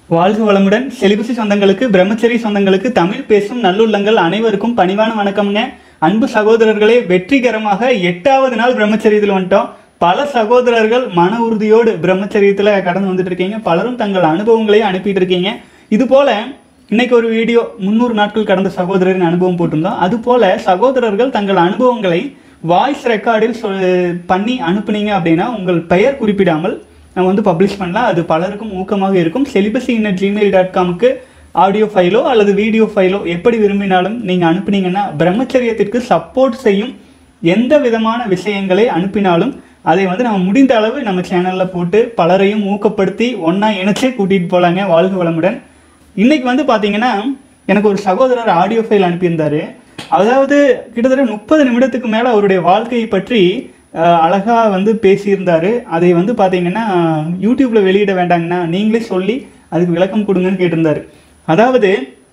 வாழ்க வளமுடன் செலிபசி சொந்தங்களுக்கு பிரம்மச்சரி சொந்தங்களுக்கு தமிழ் பேசும் நல்லுள்ளங்கள் அனைவருக்கும் பணிவான வணக்கம்ங்க அன்பு சகோதரர்களே வெற்றிகரமாக எட்டாவது நாள் பிரம்மச்சரியத்தில் வந்துட்டோம் பல சகோதரர்கள் மன உறுதியோடு பிரம்மச்சரியத்தில் கடந்து வந்துட்டு இருக்கீங்க பலரும் தங்கள் அனுபவங்களையும் அனுப்பிட்டு இருக்கீங்க இது போல இன்னைக்கு ஒரு வீடியோ முந்நூறு நாட்கள் கடந்த சகோதரரின் அனுபவம் போட்டிருந்தோம் அது போல சகோதரர்கள் தங்கள் அனுபவங்களை வாய்ஸ் ரெக்கார்டில் சொல் பண்ணி அனுப்புனீங்க அப்படின்னா உங்கள் பெயர் குறிப்பிடாமல் நம்ம வந்து பப்ளிஷ் பண்ணலாம் அது பலருக்கும் ஊக்கமாக இருக்கும் செலிபசி இன்னட் ஜிமெயில் டாட் காமுக்கு ஆடியோ ஃபைலோ அல்லது வீடியோ ஃபைலோ எப்படி விரும்பினாலும் நீங்கள் அனுப்புனீங்கன்னா பிரம்மச்சரியத்திற்கு சப்போர்ட் செய்யும் எந்த விதமான விஷயங்களை அனுப்பினாலும் அதை வந்து நம்ம முடிந்த அளவு நம்ம சேனலில் போட்டு பலரையும் ஊக்கப்படுத்தி ஒன்றா இணைச்சே கூட்டிகிட்டு போகலாங்க வாழ்க வளமுடன் இன்னைக்கு வந்து பார்த்தீங்கன்னா எனக்கு ஒரு சகோதரர் ஆடியோ ஃபைல் அனுப்பியிருந்தாரு அதாவது கிட்டத்தட்ட முப்பது நிமிடத்துக்கு மேலே அவருடைய வாழ்க்கையை பற்றி அஹ், அழகா வந்து பேசியிருந்தாரு அதை வந்து பார்த்தீங்கன்னா யூடியூப்ல வெளியிட வேண்டாங்கண்ணா நீங்களே சொல்லி அதுக்கு விளக்கம் கொடுங்கன்னு கேட்டிருந்தாரு அதாவது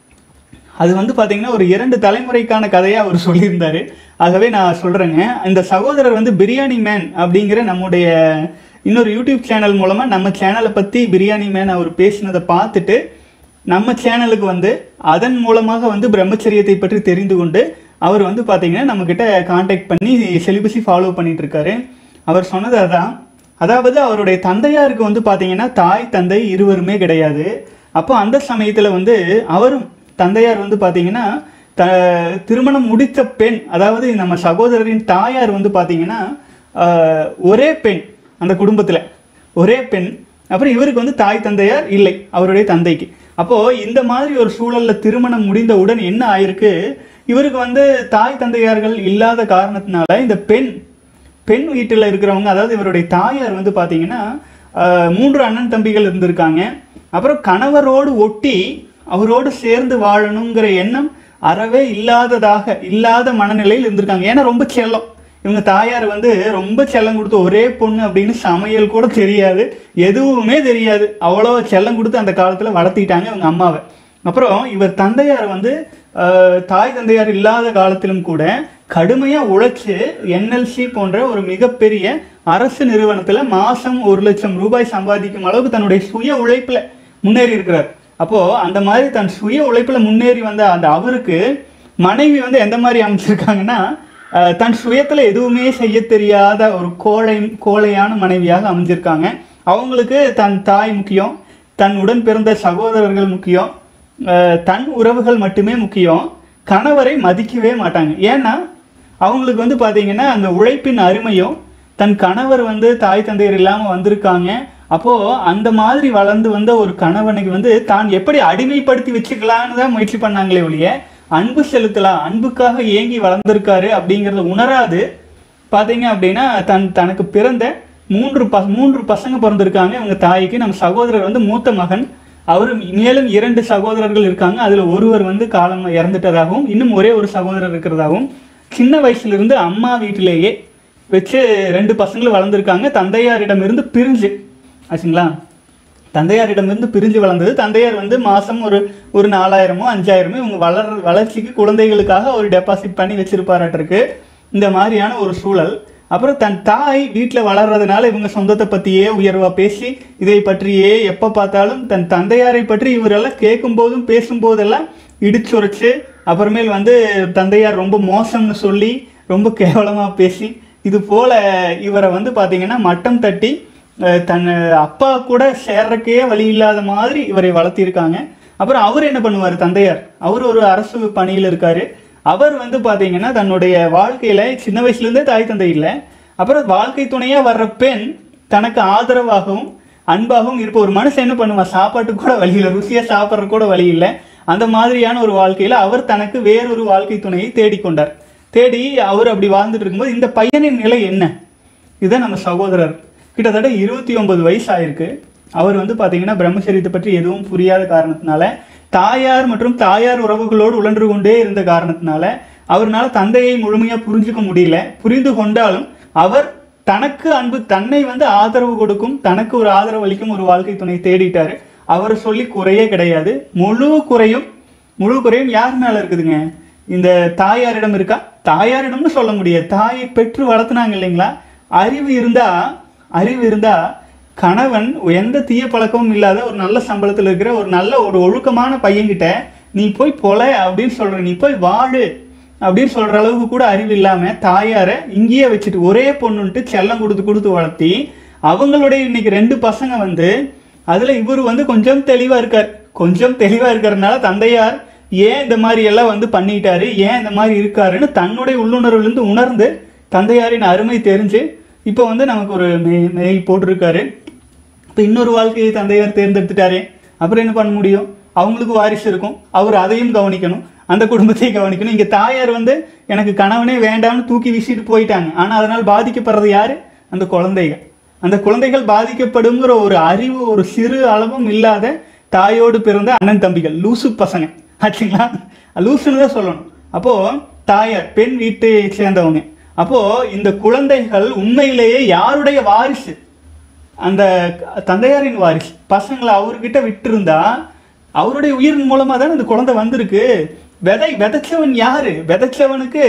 அது வந்து பார்த்தீங்கன்னா ஒரு இரண்டு தலைமுறைக்கான கதையை அவர் சொல்லியிருந்தாரு ஆகவே நான் சொல்கிறேங்க இந்த சகோதரர் வந்து பிரியாணி மேன் அப்படிங்கிற நம்முடைய இன்னொரு யூடியூப் சேனல் மூலமாக நம்ம சேனலை பற்றி பிரியாணி மேன் அவர் பேசினதை பார்த்துட்டு நம்ம சேனலுக்கு வந்து அதன் மூலமாக வந்து பிரம்மச்சரியத்தை பற்றி தெரிந்து கொண்டு அவர் வந்து பார்த்தீங்கன்னா நம்மக்கிட்ட காண்டாக்ட் பண்ணி செலிபஸி ஃபாலோ பண்ணிட்டு இருக்காரு அவர் சொன்னது அதான் அதாவது அவருடைய தந்தையாருக்கு வந்து பார்த்தீங்கன்னா தாய் தந்தை இருவருமே கிடையாது அப்போ அந்த சமயத்தில் வந்து அவரும் தந்தையார் வந்து பார்த்தீங்கன்னா த திருமணம் முடித்த பெண் அதாவது நம்ம சகோதரரின் தாயார் வந்து பார்த்தீங்கன்னா ஆஹ், ஒரே பெண் அந்த குடும்பத்தில் ஒரே பெண் அப்புறம் இவருக்கு வந்து தாய் தந்தையார் இல்லை அவருடைய தந்தைக்கு அப்போ இந்த மாதிரி ஒரு சூழல்ல திருமணம் முடிந்தவுடன் என்ன ஆயிருக்கு இவருக்கு வந்து தாய் தந்தையார்கள் இல்லாத காரணத்தினால இந்த பெண் பெண் வீட்டில் இருக்கிறவங்க அதாவது இவருடைய தாயார் வந்து பார்த்தீங்கன்னா ஆஹ், மூன்று அண்ணன் தம்பிகள் இருந்திருக்காங்க அப்புறம் கணவரோடு ஒட்டி அவரோடு சேர்ந்து வாழணுங்கிற எண்ணம் அறவே இல்லாததாக இல்லாத மனநிலையில் இருந்திருக்காங்க ஏன்னா ரொம்ப செல்லம் இவங்க தாயார் வந்து ரொம்ப செல்லம் கொடுத்து ஒரே பொண்ணு அப்படின்னு சமையல் கூட தெரியாது எதுவுமே தெரியாது அவ்வளோ செல்லம் கொடுத்து அந்த காலத்தில் வளர்த்திட்டாங்க இவங்க அம்மாவை அப்புறம் இவர் தந்தையார் வந்து ஆஹ், தாய் தந்தையார் இல்லாத காலத்திலும் கூட கடுமையாக உழைச்சு என்எல்சி போன்ற ஒரு மிகப்பெரிய அரசு நிறுவனத்தில் மாதம் ஒரு லட்சம் ரூபாய் சம்பாதிக்கும் அளவுக்கு தன்னுடைய சுய உழைப்பில் முன்னேறி இருக்கிறார் அப்போ அந்த மாதிரி தன் சுய உழைப்பில் முன்னேறி வந்த அந்த அவருக்கு மனைவி வந்து எந்த மாதிரி அமைச்சிருக்காங்கன்னா ஆஹ், தன் சுயத்தில் எதுவுமே செய்ய தெரியாத ஒரு கோழை கோழையான மனைவியாக அமைஞ்சிருக்காங்க அவங்களுக்கு தன் தாய் முக்கியம் தன் உடன் பிறந்த சகோதரர்கள் முக்கியம் ஆஹ், தன் உறவுகள் மட்டுமே முக்கியம் கணவரை மதிக்கவே மாட்டாங்க ஏன்னா அவங்களுக்கு வந்து பார்த்தீங்கன்னா அந்த உழைப்பின் அருமையும் தன் கணவர் வந்து தாய் தந்தையர் இல்லாமல் வந்திருக்காங்க அப்போ அந்த மாதிரி வளர்ந்து வந்த ஒரு கணவனுக்கு வந்து தான் எப்படி அடிமைப்படுத்தி வச்சுக்கலான்னு தான் முயற்சி பண்ணாங்களே ஒழிய அன்பு செலுத்தலாம் அன்புக்காக ஏங்கி வளர்ந்துருக்காரு அப்படிங்கிறத உணராது பார்த்தீங்க அப்படின்னா தன் தனக்கு பிறந்த மூன்று ப மூன்று பசங்க பிறந்திருக்காங்க இவங்க தாய்க்கு நம்ம சகோதரர் வந்து மூத்த மகன் அவர் மேலும் இரண்டு சகோதரர்கள் இருக்காங்க அதில் ஒருவர் வந்து காலம் இறந்துட்டதாகவும் இன்னும் ஒரே ஒரு சகோதரர் இருக்கிறதாகவும் சின்ன வயசுல இருந்து அம்மா வீட்டிலேயே வச்சு ரெண்டு பசங்களும் வளர்ந்துருக்காங்க தந்தையாரிடமிருந்து பிரிஞ்சு ஆச்சுங்களா தந்தையாரிடமிருந்து பிரிஞ்சு வளர்ந்தது தந்தையார் வந்து மாதம் ஒரு ஒரு நாலாயிரமோ அஞ்சாயிரமோ இவங்க வளர் வளர்ச்சிக்கு குழந்தைகளுக்காக ஒரு டெபாசிட் பண்ணி வச்சிருப்பாராட்டிருக்கு இந்த மாதிரியான ஒரு சூழல் அப்புறம் தன் தாய் வீட்டில் வளர்றதுனால இவங்க சொந்தத்தை பற்றியே உயர்வாக பேசி இதை பற்றியே எப்போ பார்த்தாலும் தன் தந்தையாரை பற்றி இவரெல்லாம் கேட்கும்போதும் பேசும்போதெல்லாம் இடிச்சுரைச்சு அப்புறமேல் வந்து தந்தையார் ரொம்ப மோசம்னு சொல்லி ரொம்ப கேவலமாக பேசி இது போல இவரை வந்து பார்த்தீங்கன்னா மட்டம் தட்டி அஹ், தன் அப்பா கூட சேர்றக்கே வழி இல்லாத மாதிரி இவரை வளர்த்திருக்காங்க அப்புறம் அவர் என்ன பண்ணுவார் தந்தையார் அவர் ஒரு அரசு பணியில் இருக்காரு அவர் வந்து பார்த்தீங்கன்னா தன்னுடைய வாழ்க்கையில சின்ன வயசுலேருந்தே தாய் தந்தை இல்லை அப்புறம் வாழ்க்கை துணையா வர்ற பெண் தனக்கு ஆதரவாகவும் அன்பாகவும் இருப்ப ஒரு மனுஷன் என்ன பண்ணுவான் சாப்பாட்டுக்கு கூட வழி இல்லை ருசியாக சாப்பிட்ற கூட வழி இல்லை அந்த மாதிரியான ஒரு வாழ்க்கையில அவர் தனக்கு வேறொரு வாழ்க்கை துணையை தேடிக்கொண்டார் தேடி அவர் அப்படி வாழ்ந்துட்டு இருக்கும்போது இந்த பையனின் நிலை என்ன இதுதான் நம்ம சகோதரர் கிட்டத்தட்ட இருபத்தி ஒன்பது வயசு ஆயிருக்கு அவர் வந்து பார்த்தீங்கன்னா பிரம்மச்சரியத்தை பற்றி எதுவும் புரியாத காரணத்தினால தாயார் மற்றும் தாயார் உறவுகளோடு உழன்று கொண்டே இருந்த காரணத்தினால அவர்னால தந்தையை முழுமையாக புரிஞ்சுக்க முடியல புரிந்து கொண்டாலும் அவர் தனக்கு அன்பு தன்னை வந்து ஆதரவு கொடுக்கும் தனக்கு ஒரு ஆதரவு அளிக்கும் ஒரு வாழ்க்கை துணை தேடிட்டாரு அவர் சொல்லி குறையே கிடையாது முழு குறையும் முழு குறையும் யார் மேல இருக்குதுங்க இந்த தாயாரிடம் இருக்கா தாயாரிடம்னு சொல்ல முடியாது தாயை பெற்று வளர்த்துனாங்க இல்லைங்களா அறிவு இருந்தா அறிவு இருந்தா கணவன் எந்த தீய பழக்கமும் இல்லாத ஒரு நல்ல சம்பளத்தில் இருக்கிற ஒரு நல்ல ஒரு ஒழுக்கமான பையன்கிட்ட நீ போய் பொல அப்படின்னு சொல்ற நீ போய் வாழு அப்படின்னு சொல்ற அளவுக்கு கூட அறிவு இல்லாம தாயாரை இங்கேயே வச்சுட்டு ஒரே பொண்ணுன்ட்டு செல்லம் கொடுத்து கொடுத்து வளர்த்தி அவங்களுடைய இன்னைக்கு ரெண்டு பசங்க வந்து அதுல இவர் வந்து கொஞ்சம் தெளிவா இருக்கார் கொஞ்சம் தெளிவா இருக்கிறதுனால தந்தையார் ஏன் இந்த மாதிரி எல்லாம் வந்து பண்ணிட்டாரு ஏன் இந்த மாதிரி இருக்காருன்னு தன்னுடைய உள்ளுணர்வுலேருந்து உணர்ந்து தந்தையாரின் அருமை தெரிஞ்சு இப்போ வந்து நமக்கு ஒரு மெய் மெயில் போட்டிருக்காரு இப்போ இன்னொரு வாழ்க்கையை தந்தையார் தேர்ந்தெடுத்துட்டாரே அப்புறம் என்ன பண்ண முடியும் அவங்களுக்கு வாரிசு இருக்கும் அவர் அதையும் கவனிக்கணும் அந்த குடும்பத்தையும் கவனிக்கணும் இங்கே தாயார் வந்து எனக்கு கணவனே வேண்டாம்னு தூக்கி வீசிட்டு போயிட்டாங்க ஆனால் அதனால் பாதிக்கப்படுறது யாரு அந்த குழந்தைகள் அந்த குழந்தைகள் பாதிக்கப்படுங்கிற ஒரு அறிவு ஒரு சிறு அளவும் இல்லாத தாயோடு பிறந்த அண்ணன் தம்பிகள் லூசு பசங்க ஆச்சுங்களா லூசுன்னு தான் சொல்லணும் அப்போ தாயார் பெண் வீட்டை சேர்ந்தவங்க அப்போ இந்த குழந்தைகள் உண்மையிலேயே யாருடைய வாரிசு அந்த தந்தையாரின் வாரிசு பசங்களை அவர்கிட்ட விட்டிருந்தா அவருடைய உயிரின் மூலமா தான் அந்த குழந்தை வந்திருக்கு விதை விதைச்சவன் யாரு விதைச்சவனுக்கு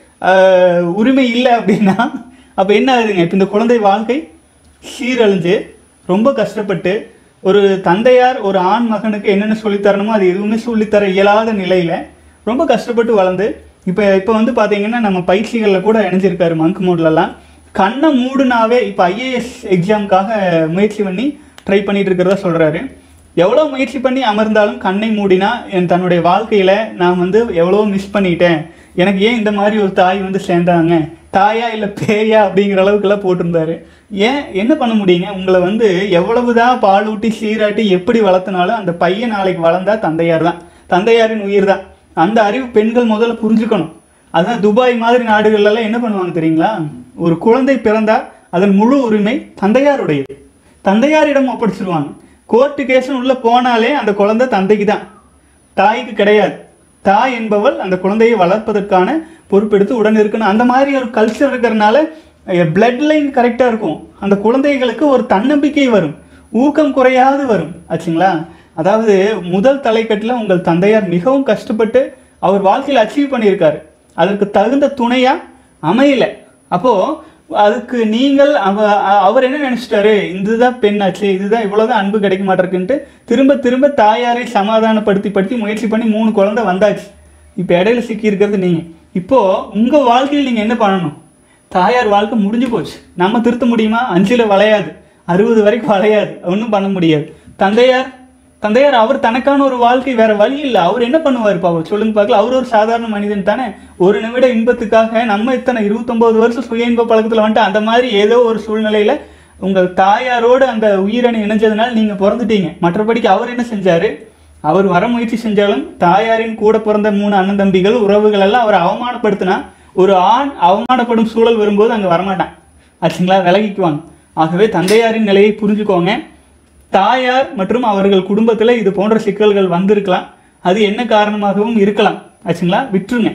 ஆஹ், உரிமை இல்லை அப்படின்னா அப்ப என்ன ஆகுதுங்க இப்ப இந்த குழந்தை வாழ்க்கை சீரழிஞ்சு ரொம்ப கஷ்டப்பட்டு ஒரு தந்தையார் ஒரு ஆண் மகனுக்கு என்னென்ன சொல்லித்தரணுமோ அது எதுவுமே சொல்லித்தர இயலாத நிலையில ரொம்ப கஷ்டப்பட்டு வளர்ந்து இப்போ இப்போ வந்து பார்த்தீங்கன்னா நம்ம பயிற்சிகளில் கூட இணைஞ்சிருக்காரு மங்க் மோட்லலாம் கண்ணை மூடுனாவே இப்போ ஐஏஎஸ் எக்ஸாமுக்காக முயற்சி பண்ணி ட்ரை பண்ணிட்டு இருக்கிறதா சொல்கிறாரு எவ்வளோ முயற்சி பண்ணி அமர்ந்தாலும் கண்ணை மூடினா என் தன்னுடைய வாழ்க்கையில் நான் வந்து எவ்வளோ மிஸ் பண்ணிட்டேன் எனக்கு ஏன் இந்த மாதிரி ஒரு தாய் வந்து சேர்ந்தாங்க தாயா இல்லை பேயா அப்படிங்கிற அளவுக்குலாம் போட்டிருந்தாரு ஏன் என்ன பண்ண முடியுங்க உங்களை வந்து எவ்வளவுதான் பாலூட்டி சீராட்டி எப்படி வளர்த்தினாலும் அந்த பையன் நாளைக்கு வளர்ந்தா தந்தையார் தான் தந்தையாரின் உயிர் தான் அந்த அறிவு பெண்கள் முதல்ல புரிஞ்சுக்கணும் அதான் துபாய் மாதிரி நாடுகள்லாம் என்ன பண்ணுவாங்க தெரியுங்களா ஒரு குழந்தை பிறந்தா அதன் முழு உரிமை தந்தையாருடையது தந்தையாரிடம் ஒப்படைச்சிருவாங்க கோர்ட்டு கேஸ்னு உள்ள போனாலே அந்த குழந்தை தந்தைக்கு தான் தாய்க்கு கிடையாது தாய் என்பவள் அந்த குழந்தையை வளர்ப்பதற்கான பொறுப்பெடுத்து உடன் இருக்கணும் அந்த மாதிரி ஒரு கல்ச்சர் இருக்கிறனால பிளட் லைன் கரெக்டாக இருக்கும் அந்த குழந்தைகளுக்கு ஒரு தன்னம்பிக்கை வரும் ஊக்கம் குறையாது வரும் ஆச்சுங்களா அதாவது முதல் தலைக்கட்டில் உங்கள் தந்தையார் மிகவும் கஷ்டப்பட்டு அவர் வாழ்க்கையில் அச்சீவ் பண்ணியிருக்காரு அதற்கு தகுந்த துணையா அமையல அப்போ அதுக்கு நீங்கள் அவ அ- அவர் என்ன நினைச்சிட்டாரு இதுதான் பெண்ணாச்சு இதுதான் இவ்வளவுதான் அன்பு கிடைக்க மாட்டிருக்குன்ட்டு திரும்ப திரும்ப தாயாரை சமாதானப்படுத்தி படுத்தி முயற்சி பண்ணி மூணு குழந்தை வந்தாச்சு இப்போ இடையில சிக்கி இருக்கிறது நீங்க இப்போ உங்க வாழ்க்கையில் நீங்க என்ன பண்ணணும் தாயார் வாழ்க்கை முடிஞ்சு போச்சு நம்ம திருத்த முடியுமா அஞ்சுல வளையாது அறுபது வரைக்கும் வளையாது ஒன்றும் பண்ண முடியாது தந்தையார் தந்தையார் அவர் தனக்கான ஒரு வாழ்க்கை வேற வழி இல்லை அவர் என்ன பண்ணுவார் பாவம் சொல்லுங்க பார்க்கல அவர் ஒரு சாதாரண மனிதன் தானே ஒரு நிமிட இன்பத்துக்காக நம்ம இத்தனை இருபத்தொன்பது வருஷம் சுய இன்ப பழக்கத்தில் வந்துட்டு அந்த மாதிரி ஏதோ ஒரு சூழ்நிலையில உங்கள் தாயாரோடு அந்த உயிரணி இணைஞ்சதுனால நீங்க பிறந்துட்டீங்க மற்றபடிக்கு அவர் என்ன செஞ்சாரு அவர் வர முயற்சி செஞ்சாலும் தாயாரின் கூட பிறந்த மூணு அண்ணன் தம்பிகள் உறவுகள் எல்லாம் அவரை அவமானப்படுத்தினா ஒரு ஆண் அவமானப்படும் சூழல் வரும்போது அங்க வரமாட்டான் ஆச்சுங்களா விலகிக்குவாங்க ஆகவே தந்தையாரின் நிலையை புரிஞ்சுக்கோங்க தாயார் மற்றும் அவர்கள் குடும்பத்துல இது போன்ற சிக்கல்கள் வந்திருக்கலாம் அது என்ன காரணமாகவும் இருக்கலாம் ஆச்சுங்களா விட்டுருங்க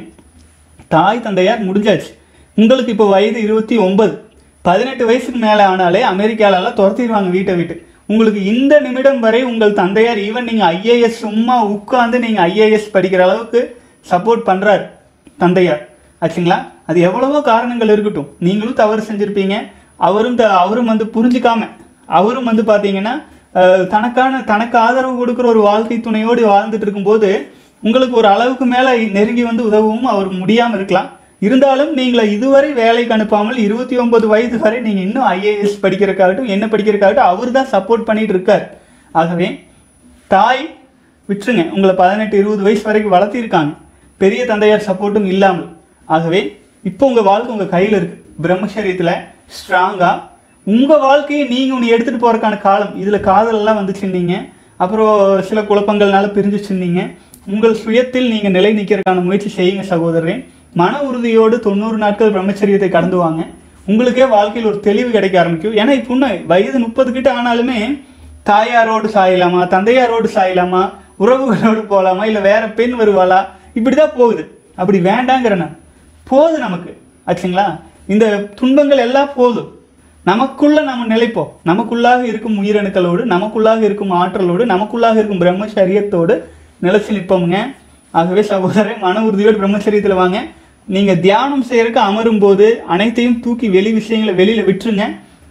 தாய் தந்தையார் முடிஞ்சாச்சு உங்களுக்கு இப்போ வயது இருபத்தி ஒன்பது பதினெட்டு வயசுக்கு மேலே ஆனாலே அமெரிக்காலலாம் துரத்திடுவாங்க வீட்டை விட்டு உங்களுக்கு இந்த நிமிடம் வரை உங்கள் தந்தையார் ஈவன் நீங்கள் ஐஏஎஸ் சும்மா உட்காந்து நீங்கள் ஐஏஎஸ் படிக்கிற அளவுக்கு சப்போர்ட் பண்ணுறாரு தந்தையார் ஆச்சுங்களா அது எவ்வளவோ காரணங்கள் இருக்கட்டும் நீங்களும் தவறு செஞ்சுருப்பீங்க அவரும் த- அவரும் வந்து புரிஞ்சுக்காம அவரும் வந்து பார்த்தீங்கன்னா அஹ், தனக்கான தனக்கு ஆதரவு கொடுக்குற ஒரு வாழ்க்கை துணையோடு வாழ்ந்துட்டு இருக்கும்போது உங்களுக்கு ஒரு அளவுக்கு மேலே நெருங்கி வந்து உதவவும் அவர் முடியாமல் இருக்கலாம் இருந்தாலும் நீங்களை இதுவரை வேலைக்கு அனுப்பாமல் இருபத்தி ஒன்பது வயது வரை நீங்கள் இன்னும் ஐஏஎஸ் படிக்கிறக்காகட்டும் என்ன படிக்கிறக்காகட்டும் அவர் தான் சப்போர்ட் பண்ணிட்டு இருக்கார் ஆகவே தாய் விட்டுருங்க உங்களை பதினெட்டு இருபது வயசு வரைக்கும் வளர்த்திருக்காங்க பெரிய தந்தையார் சப்போர்ட்டும் இல்லாமல் ஆகவே இப்போ உங்கள் வாழ்க்கை உங்கள் கையில் இருக்கு பிரம்மச்சரியத்தில் ஸ்ட்ராங்காக உங்கள் வாழ்க்கையை நீங்கள் ஒன்று எடுத்துகிட்டு போகிறக்கான காலம் இதில் காதலெல்லாம் வந்துச்சுன்னீங்க அப்புறம் சில குழப்பங்கள்னால பிரிஞ்சு சொன்னீங்க உங்கள் சுயத்தில் நீங்கள் நிலை நிற்கிறதுக்கான முயற்சி செய்யுங்க சகோதரரே மன உறுதியோடு தொண்ணூறு நாட்கள் பிரம்மச்சரியத்தை கடந்து வாங்க உங்களுக்கே வாழ்க்கையில் ஒரு தெளிவு கிடைக்க ஆரம்பிக்கும் ஏன்னா இப்போ இன்னும் வயது முப்பது கிட்ட ஆனாலுமே தாயாரோடு சாயலாமா தந்தையாரோடு சாயலாமா உறவுகளோடு போகலாமா இல்லை வேற பெண் வருவாளா இப்படி தான் போகுது அப்படி வேண்டாங்கிற நான் போகுது நமக்கு ஆச்சுங்களா இந்த துன்பங்கள் எல்லாம் போதும் நமக்குள்ள நம்ம நிலைப்போம் நமக்குள்ளாக இருக்கும் உயிரணுக்களோடு நமக்குள்ளாக இருக்கும் ஆற்றலோடு நமக்குள்ளாக இருக்கும் பிரம்மச்சரியத்தோடு நிலைச்சு நிற்போமுங்க ஆகவே சகோதரன் மன உறுதியோடு பிரம்மச்சரியத்தில் வாங்க நீங்கள் தியானம் செய்யறதுக்கு அமரும் போது அனைத்தையும் தூக்கி வெளி விஷயங்களை வெளியில் விட்டுருங்க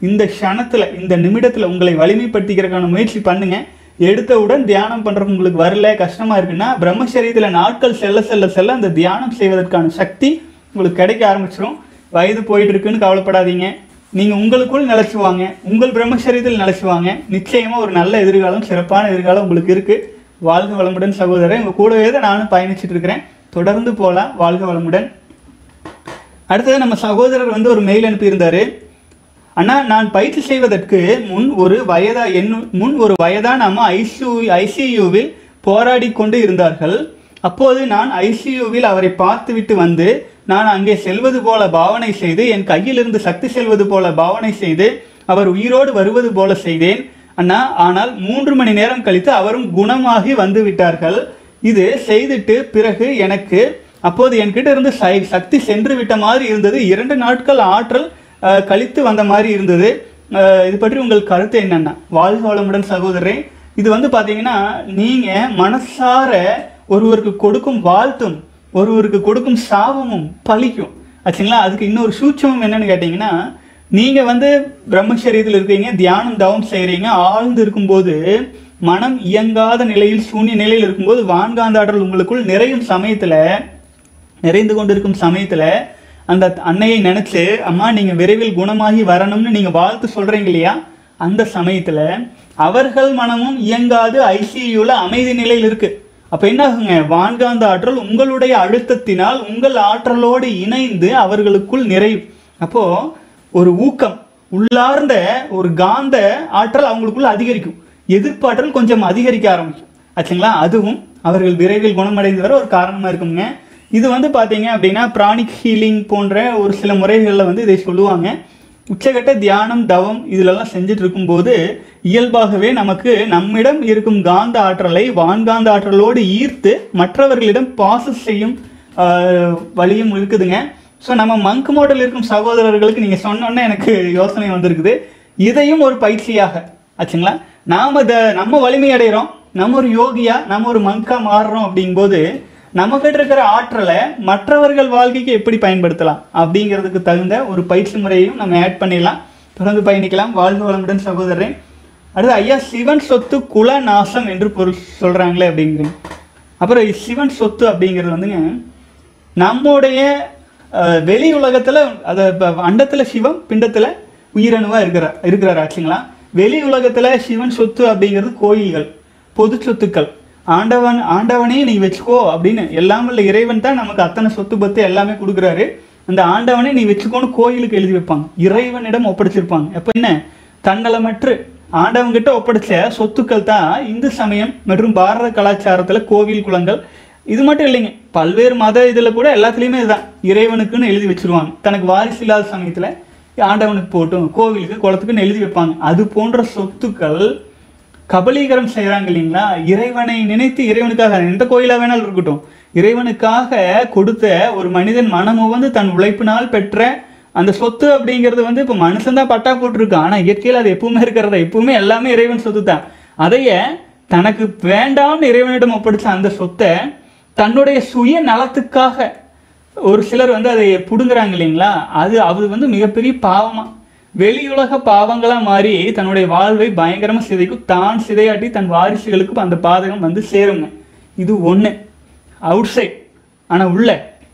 இந்த க்ஷணத்துல இந்த நிமிடத்துல உங்களை வலிமைப்படுத்திக்கிறதுக்கான முயற்சி பண்ணுங்க எடுத்தவுடன் தியானம் பண்றது உங்களுக்கு வரல கஷ்டமா இருக்குன்னா பிரம்மச்சரியத்துல நாட்கள் செல்ல செல்ல செல்ல அந்த தியானம் செய்வதற்கான சக்தி உங்களுக்கு கிடைக்க ஆரம்பிச்சிடும் வயது போயிட்டு இருக்குன்னு கவலைப்படாதீங்க நீங்க உங்களுக்குள் நிலைச்சுவாங்க உங்கள் பிரம்மச்சரியத்தில் நிலைச்சுவாங்க நிச்சயமா ஒரு நல்ல எதிர்காலம் சிறப்பான எதிர்காலம் உங்களுக்கு இருக்கு வாழ்க வளமுடன் சகோதரர் உங்க கூடவே தான் நானும் பயணிச்சுட்டு இருக்கிறேன் தொடர்ந்து போலாம் வாழ்க வளமுடன் அடுத்தது நம்ம சகோதரர் வந்து ஒரு மெயில் அனுப்பியிருந்தாரு அண்ணா நான் பயிற்சி செய்வதற்கு முன் ஒரு வயதா என் முன் ஒரு வயதான அம்மா ஐசியூ ஐசியூவில் போராடி கொண்டு இருந்தார்கள் அப்போது நான் ஐசியூவில் அவரை பார்த்துவிட்டு வந்து நான் அங்கே செல்வது போல பாவனை செய்து என் கையிலிருந்து சக்தி செல்வது போல பாவனை செய்து அவர் உயிரோடு வருவது போல செய்தேன் அண்ணா ஆனால் மூன்று மணி நேரம் கழித்து அவரும் குணமாகி வந்து விட்டார்கள் இது செய்துட்டு பிறகு எனக்கு அப்போது என்கிட்ட இருந்து சை- சக்தி சென்று விட்ட மாதிரி இருந்தது இரண்டு நாட்கள் ஆற்றல் அஹ், கழித்து வந்த மாதிரி இருந்தது அஹ், இது பற்றி உங்கள் கருத்து என்னென்ன வாழ்க வளமுடன் சகோதரரே இது வந்து பாத்தீங்கன்னா நீங்க மனசார ஒருவருக்கு கொடுக்கும் வாழ்த்தும் ஒருவருக்கு கொடுக்கும் சாபமும் பலிக்கும் ஆச்சுங்களா அதுக்கு இன்னொரு சூட்சமம் என்னன்னு கேட்டீங்கன்னா நீங்க வந்து பிரம்மச்சரியத்தில் இருக்கீங்க தியானம் தவம் செய்றீங்க ஆழ்ந்து இருக்கும்போது மனம் இயங்காத நிலையில் சூன்ய நிலையில் இருக்கும்போது வான்காந்த ஆற்றல் உங்களுக்குள் நிறையும் சமயத்துல நிறைந்து கொண்டிருக்கும் சமயத்துல அந்த அன்னையை நினைச்சு அம்மா நீங்க விரைவில் குணமாகி வரணும்னு நீங்க வாழ்த்து சொல்றீங்க இல்லையா அந்த சமயத்துல அவர்கள் மனமும் இயங்காது ஐசியூல அமைதி நிலையில் இருக்கு அப்ப என்ன ஆகுங்க வான்காந்த ஆற்றல் உங்களுடைய அழுத்தத்தினால் உங்கள் ஆற்றலோடு இணைந்து அவர்களுக்குள் நிறையும் அப்போ ஒரு ஊக்கம் உள்ளார்ந்த ஒரு காந்த ஆற்றல் அவங்களுக்குள்ள அதிகரிக்கும் எதிர்ப்பாற்றல் கொஞ்சம் அதிகரிக்க ஆரம்பிக்கும் ஆச்சுங்களா அதுவும் அவர்கள் விரைவில் குணமடைந்து வர ஒரு காரணமா இருக்குங்க இது வந்து பாத்தீங்க அப்படின்னா பிராணிக் ஹீலிங் போன்ற ஒரு சில முறைகளில் வந்து இதை சொல்லுவாங்க உச்சகட்ட தியானம் தவம் இதிலெல்லாம் செஞ்சுட்டு இருக்கும்போது இயல்பாகவே நமக்கு நம்மிடம் இருக்கும் காந்த ஆற்றலை வான்காந்த ஆற்றலோடு ஈர்த்து மற்றவர்களிடம் பாசஸ் செய்யும் ஆஹ், வழியும் இருக்குதுங்க ஸோ நம்ம மங்க் மாடல் இருக்கும் சகோதரர்களுக்கு நீங்கள் சொன்னோன்னே எனக்கு யோசனை வந்திருக்குது இதையும் ஒரு பயிற்சியாக ஆச்சுங்களா நாம இதை நம்ம வலிமை அடைகிறோம் நம்ம ஒரு யோகியா நம்ம ஒரு மங்கா மாறுறோம் அப்படிங்கும்போது நம்ம கிட்ட இருக்கிற ஆற்றலை மற்றவர்கள் வாழ்க்கைக்கு எப்படி பயன்படுத்தலாம் அப்படிங்கிறதுக்கு தகுந்த ஒரு பயிற்சி முறையையும் நம்ம ஆட் பண்ணிடலாம் தொடர்ந்து பயணிக்கலாம் வாழ்க வளமுடன் சகோதரன் அடுத்து ஐயா சிவன் சொத்து குல நாசம் என்று பொருள் சொல்றாங்களே அப்படிங்கிறீங்க அப்புறம் சிவன் சொத்து அப்படிங்கிறது வந்துங்க நம்முடைய அஹ், வெளி உலகத்துல அத இப்ப அண்டத்துல சிவம் பிண்டத்துல உயிரணுவா இருக்கிறார் இருக்கிறார் ஆச்சுங்களா வெளி உலகத்துல சிவன் சொத்து அப்படிங்கிறது கோயில்கள் பொது சொத்துக்கள் ஆண்டவன் ஆண்டவனே நீ வச்சுக்கோ அப்படின்னு எல்லாம் வல்ல இறைவன் தான் நமக்கு அத்தனை சொத்து பத்து எல்லாமே கொடுக்குறாரு அந்த ஆண்டவனே நீ வச்சுக்கோன்னு கோயிலுக்கு எழுதி வைப்பாங்க இறைவனிடம் ஒப்படைச்சிருப்பாங்க அப்ப என்ன தன்னலமற்று ஆண்டவன்கிட்ட ஒப்படைச்ச சொத்துக்கள் தான் இந்து சமயம் மற்றும் பாரத கலாச்சாரத்துல கோவில் குளங்கள் இது மட்டும் இல்லைங்க பல்வேறு மத இதுல கூட எல்லாத்துலயுமே இதுதான் இறைவனுக்குன்னு எழுதி வச்சிருவாங்க தனக்கு வாரிசு இல்லாத சமயத்துல ஆண்டவனுக்கு போட்டும் கோவிலுக்கு குளத்துக்குன்னு எழுதி வைப்பாங்க அது போன்ற சொத்துக்கள் கபலீகரம் செய்றாங்க இல்லைங்களா இறைவனை நினைத்து இறைவனுக்காக எந்த கோயிலா வேணாலும் இருக்கட்டும் இறைவனுக்காக கொடுத்த ஒரு மனிதன் மனமுவந்து தன் உழைப்பினால் பெற்ற அந்த சொத்து அப்படிங்கிறது வந்து இப்போ மனுஷன் தான் பட்டா போட்டிருக்கான் ஆனா இயற்கையில் அது எப்பவுமே இருக்கிறதா எப்பவுமே எல்லாமே இறைவன் சொத்து தான் அதைய தனக்கு வேண்டாம்னு இறைவனிடம் ஒப்படைச்ச அந்த சொத்தை தன்னுடைய சுய நலத்துக்காக ஒரு சிலர் வந்து அதை புடுங்குறாங்க இல்லைங்களா அது அது வந்து மிகப்பெரிய பாவமா வெளியுலக பாவங்களா மாறி தன்னுடைய வாழ்வை பயங்கரமா சிதைக்கும் தான் சிதையாட்டி தன் வாரிசுகளுக்கு அந்த பாதகம் வந்து சேருங்க இது ஒண்ணு அவுட் சைட் ஆனா உள்ள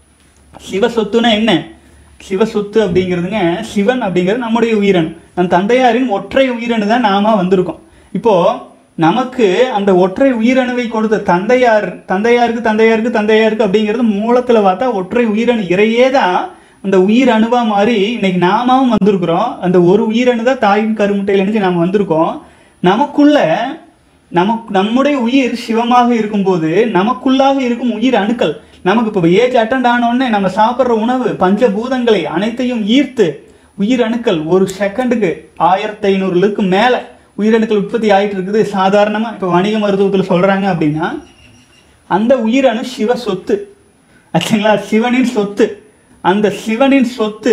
சிவ சொத்துனா என்ன சிவ சொத்து அப்படிங்கிறதுங்க சிவன் அப்படிங்கிறது நம்முடைய உயிரணு நம் தந்தையாரின் ஒற்றை உயிரணு தான் நாம வந்திருக்கோம் இப்போ நமக்கு அந்த ஒற்றை உயிரணுவை கொடுத்த தந்தையார் தந்தையாருக்கு தந்தையாருக்கு தந்தையாருக்கு அப்படிங்கிறது மூலத்துல பார்த்தா ஒற்றை உயிரணு இறையே தான் அந்த உயிர் அணுவா மாறி இன்னைக்கு நாமாவும் வந்திருக்கிறோம் அந்த ஒரு உயிரணு தான் தாயின் கருமுட்டையில் நினைச்சு நாம வந்திருக்கோம் நமக்குள்ள நமக்கு நம்முடைய உயிர் சிவமாக இருக்கும்போது நமக்குள்ளாக இருக்கும் உயிர் அணுக்கள் நமக்கு இப்போ ஏஜ் அட்டெண்ட் ஆனோடனே நம்ம சாப்பிட்ற உணவு பஞ்சபூதங்களை அனைத்தையும் ஈர்த்து உயிர் அணுக்கள் ஒரு செகண்டுக்கு ஆயிரத்தி ஐநூறுலுக்கு மேல உயிரணுக்கள் உற்பத்தி ஆயிட்டு இருக்குது சாதாரணமா இப்போ வணிக மருத்துவத்துல சொல்றாங்க அப்படின்னா அந்த உயிரணு சிவ சொத்து ஆச்சுங்களா சிவனின் சொத்து அந்த சிவனின் சொத்து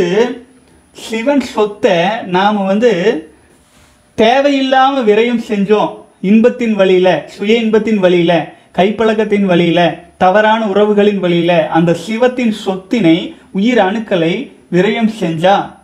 சிவன் சொத்தை நாம வந்து தேவையில்லாம விரயம் செஞ்சோம் இன்பத்தின் வழியில சுய இன்பத்தின் வழியில கைப்பழக்கத்தின் வழியில தவறான உறவுகளின் வழியில அந்த சிவத்தின் சொத்தினை உயிர் அணுக்களை விரயம் செஞ்சா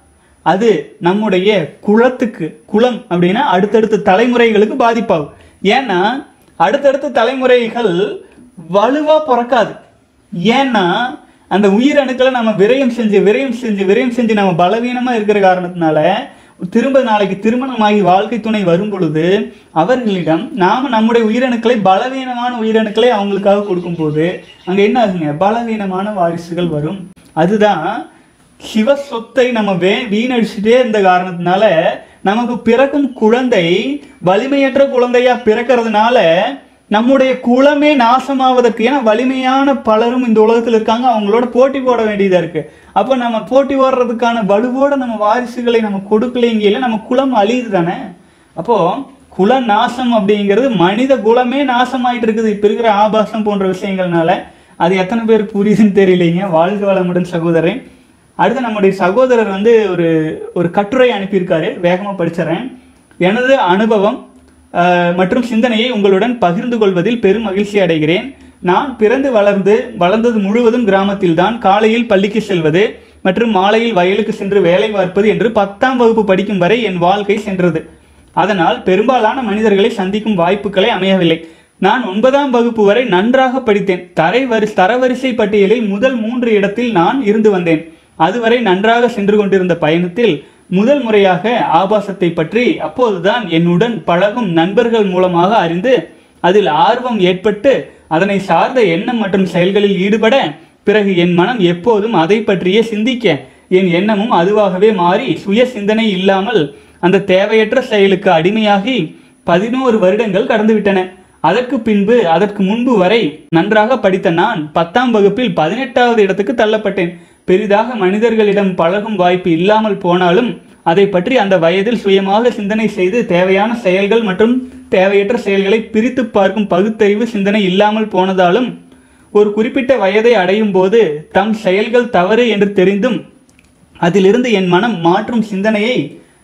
அது நம்முடைய குலத்துக்கு குலம் அப்படின்னா அடுத்தடுத்த தலைமுறைகளுக்கு பாதிப்பாகும் ஏன்னா அடுத்தடுத்த தலைமுறைகள் வலுவா பிறக்காது ஏன்னா அந்த உயிரணுக்களை நம்ம விரயம் செஞ்சு விரயம் செஞ்சு விரயம் செஞ்சு நம்ம பலவீனமா இருக்கிற காரணத்தினால திரும்ப நாளைக்கு திருமணமாகி வாழ்க்கை துணை வரும் பொழுது அவர்களிடம் நாம நம்முடைய உயிரணுக்களை பலவீனமான உயிரணுக்களை அவங்களுக்காக கொடுக்கும்போது அங்க என்ன ஆகுங்க பலவீனமான வாரிசுகள் வரும் அதுதான் சிவ சொத்தை நம்ம வே வீணடிச்சுட்டே இருந்த காரணத்தினால நமக்கு பிறக்கும் குழந்தை வலிமையற்ற குழந்தையா பிறக்கிறதுனால நம்முடைய குலமே நாசமாவதற்கு ஏன்னா வலிமையான பலரும் இந்த உலகத்தில் இருக்காங்க அவங்களோட போட்டி போட வேண்டியதா இருக்கு அப்போ நம்ம போட்டி போடுறதுக்கான வலுவோட நம்ம வாரிசுகளை நம்ம கொடுக்கலைங்கையில நம்ம குலம் அழியுது தானே அப்போ குல நாசம் அப்படிங்கிறது மனித குலமே நாசமாயிட்டு இருக்குது இப்ப இருக்கிற ஆபாசம் போன்ற விஷயங்கள்னால அது எத்தனை பேர் புரியுதுன்னு தெரியலைங்க வாழ்க வளமுடன் சகோதரன் அடுத்து நம்முடைய சகோதரர் வந்து ஒரு ஒரு கட்டுரை அனுப்பியிருக்காரு வேகமாக படிச்சிடறேன் எனது அனுபவம் அஹ், மற்றும் சிந்தனையை உங்களுடன் பகிர்ந்து கொள்வதில் பெரும் மகிழ்ச்சி அடைகிறேன் நான் பிறந்து வளர்ந்து வளர்ந்தது முழுவதும் கிராமத்தில்தான் காலையில் பள்ளிக்கு செல்வது மற்றும் மாலையில் வயலுக்கு சென்று வேலை பார்ப்பது என்று பத்தாம் வகுப்பு படிக்கும் வரை என் வாழ்க்கை சென்றது அதனால் பெரும்பாலான மனிதர்களை சந்திக்கும் வாய்ப்புகளே அமையவில்லை நான் ஒன்பதாம் வகுப்பு வரை நன்றாக படித்தேன் தரை வரி தரவரிசை பட்டியலில் முதல் மூன்று இடத்தில் நான் இருந்து வந்தேன் அதுவரை நன்றாக சென்று கொண்டிருந்த பயணத்தில் முதல் முறையாக ஆபாசத்தை பற்றி அப்போதுதான் என்னுடன் பழகும் நண்பர்கள் மூலமாக அறிந்து அதில் ஆர்வம் ஏற்பட்டு அதனை சார்ந்த எண்ணம் மற்றும் செயல்களில் ஈடுபட பிறகு என் மனம் எப்போதும் அதை பற்றியே சிந்திக்க என் எண்ணமும் அதுவாகவே மாறி சுய சிந்தனை இல்லாமல் அந்த தேவையற்ற செயலுக்கு அடிமையாகி பதினோரு வருடங்கள் கடந்துவிட்டன அதற்கு பின்பு அதற்கு முன்பு வரை நன்றாக படித்த நான் பத்தாம் வகுப்பில் பதினெட்டாவது இடத்துக்கு தள்ளப்பட்டேன் பெரிதாக மனிதர்களிடம் பழகும் வாய்ப்பு இல்லாமல் போனாலும் அதை பற்றி அந்த வயதில் சுயமாக சிந்தனை செய்து தேவையான செயல்கள் மற்றும் தேவையற்ற செயல்களை பிரித்து பார்க்கும் பகுத்தறிவு சிந்தனை இல்லாமல் போனதாலும் ஒரு குறிப்பிட்ட வயதை அடையும் போது தம் செயல்கள் தவறு என்று தெரிந்தும் அதிலிருந்து என் மனம் மாற்றும் சிந்தனையை